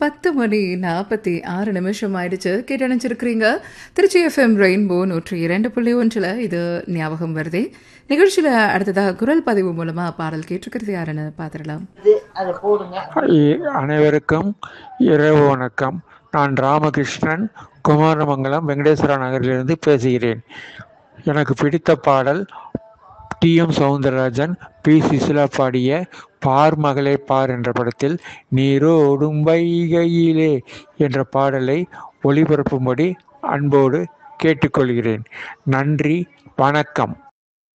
பத்து மணி நாற்பத்தி ஆறு நிமிஷம் ஆயிடுச்சு கேட்டு நினைச்சிருக்கிறீங்க திருச்சி எஃப்எம் ரெயின்போ நூற்றி இரண்டு புள்ளி ஒன்றில் இது ஞாபகம் வருதே நிகழ்ச்சியில் அடுத்ததாக குரல் பதிவு மூலமாக பாடல் கேட்டிருக்கிறது யாருன்னு பார்த்துடலாம் அதை போடுங்க இ- அனைவருக்கும் இரவு வணக்கம் நான் ராமகிருஷ்ணன் குமாரமங்கலம் வெங்கடேஸ்வரா நகரிலிருந்து பேசுகிறேன் எனக்கு பிடித்த பாடல் T M Soundararajan P Susheela பாடிய பார் மகளே பார் என்ற படத்தில் நீரோடும் வைகையிலே என்ற பாடலை ஒளிபரப்பும்படி அன்போடு கேட்டுக்கொள்கிறேன் நன்றி வணக்கம்